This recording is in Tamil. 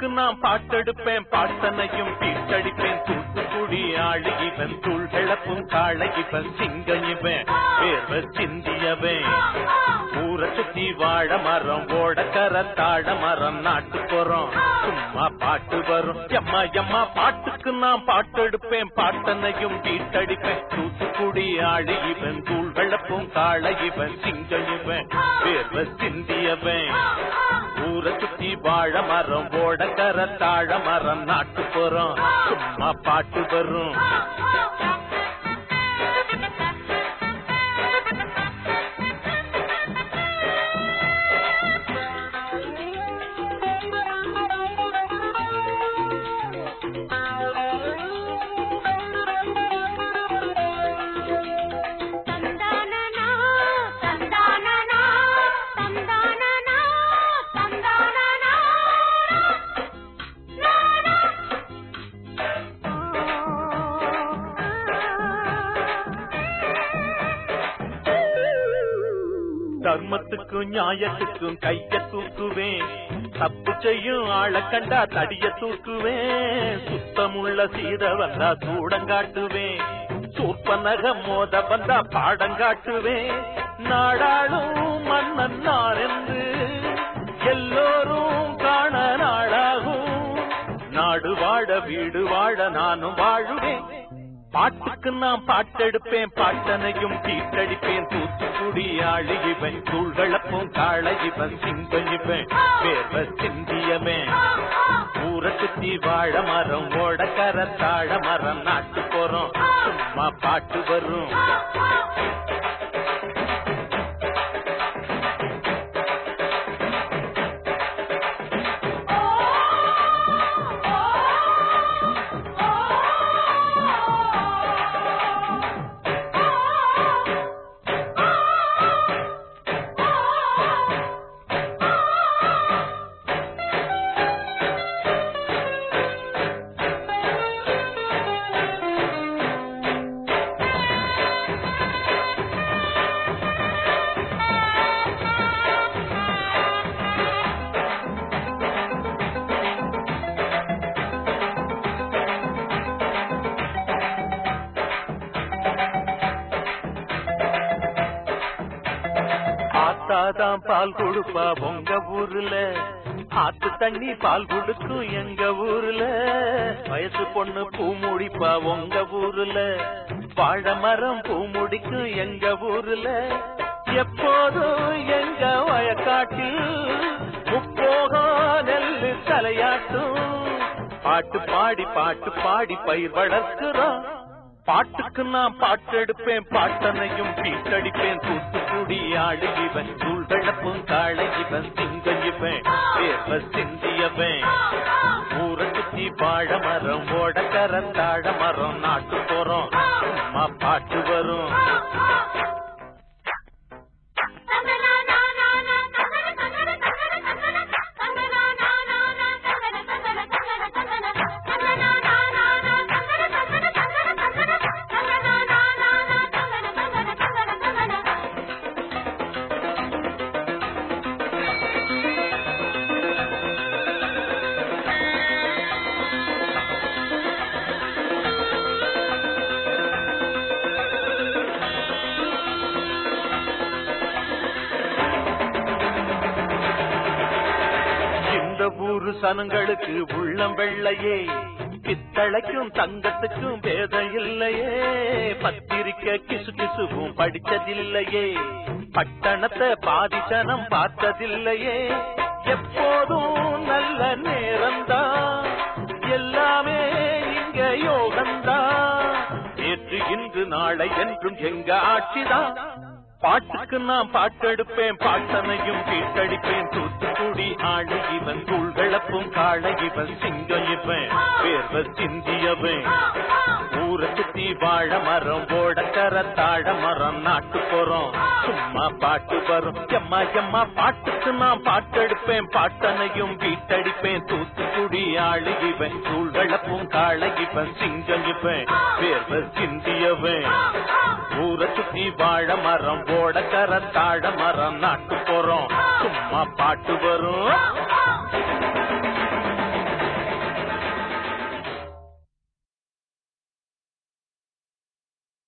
பாட்டுக்கு நான் பாட்டெடுப்பேன் பாட்டனையும் பீட்டடிப்பேன் தூத்துக்குடி ஆளு இவன் தூள் கிளப்பும் காளை இவன் சிங்கம் இவன் வேர்வ சிந்தியவன் ஊரை சுத்தி வாழ மரம் ஓடக்கர தாழ மரம் நாட்டு போறோம் சும்மா பாட்டு வரும் எம்மா எம்மா பாட்டுக்கு நான் பாட்டெடுப்பேன் பாட்டனையும் பீட்டடிப்பேன் தூத்துக்குடி ஆளு இவன் தூள் கிளப்பும் காளை இவன் சிங்கம் இவன் வேர்வ சிந்தியவன் ஊரை சுத்தி வாழ மரம் ஓடக்கர தாழ மரம் நாட்டு போறோம் சும்மா பாட்டு வரும் தந்தானனா தந்தானனா தந்தானனா தந்தானனா தர்மத்துக்கும் நியாயத்துக்கும் கைய தூக்குவேன் தப்பு செய்யும் ஆள கண்டா தடிய தூக்குவேன் சுத்தமுள்ள சீத வந்தா சூடங்காட்டுவேன் சூப்பனக மோத வந்தா பாடங்காட்டுவேன் நாடாளும் மன்னன் நான் என்று எல்லோரும் காண நாடாகும் நாடு வாழ வீடு வாழ நானும் வாழுவேன் பாட்டுக்கு நான் பாட்டெடுப்பேன் பாட்டனையும் தீட்டடிப்பேன் தூத்துக்குடி ஆளு இவன் தூள்களப்பும் காளை இவன் சிங்கம் இவன் வேர்வ சிந்தியமே ஊரை சுத்தி வாழ மரம் ஓடக்கர தாழ மரம் நாட்டு போறோம் சும்மா பாட்டு வரும் ஆத்தாதான் பால் கொடுப்பா உங்க ஊர்ல ஆத்து தண்ணி பால் கொடுக்கும் எங்க ஊர்ல வயசு பொண்ணு பூ முடிப்பா உங்க ஊர்ல வாழை மரம் பூ முடிக்கும் எங்க ஊர்ல எப்போதும் எங்க வயக்காட்டில் முப்போகம் நெல்லு தலையாட்டும் பாட்டு பாடி பாட்டு பாடி பயிர் வளர்க்கிறோம் பாட்டுக்கு நான் பாட்டெடுப்பேன் பாட்டனையும் பீட்டடிப்பேன் தூத்துக்குடி ஆடு இவன் தூள் வெள்ளப்பும் காளை இவன் சிங்கம் இவன் வேர்வ சிந்தியவன் ஊரை சுத்தி வாழ மரம் ஓடக்கர தாழ மரம் நாட்டு போறோம் சும்மா பாட்டு வரும் இந்த ஊரு சனங்களுக்கு உள்ளம் வெள்ளையே பித்தளைக்கும் தங்கத்துக்கும் பேதம் இல்லையே பத்திரிக்கை கிசு கிசுவும் படிச்சதில்லையே பட்டணத்தை பாதிசனம் பார்த்ததில்லையே எப்போதும் நல்ல நேரம்தான் எல்லாமே இங்க யோகம்தான் நேற்று இன்று நாளை என்றும் எங்க ஆட்சிதான் பாட்டுக்கு நான் பாட்டெடுப்பேன் பாட்டனையும் பீட்டடிப்பேன் தூத்துக்குடி ஆளு இவன் தூள் விளப்பும் காளை இவன் சிங்கம் இவன் வேர்வ சிந்தியவன் ஊரை சுத்தி வாழ மரம் ஓடக்கர தாழ மரம் நாட்டு போறோம் சும்மா பாட்டு வரும் எம்மா எம்மா பாட்டுக்கு நான் பாட்டெடுப்பேன் பாட்டனையும் பீட்டடிப்பேன் தூத்துக்குடி ஆளு இவன் தூள் விளப்பும் காளை இவன் சிங்கம் இவன் வேர்வ சிந்தியவன் ஊரை சுத்தி வாழ மரம் ஓடக்கர தாழ மரம் நாட்டு போறோம் சும்மா பாட்டு வரும்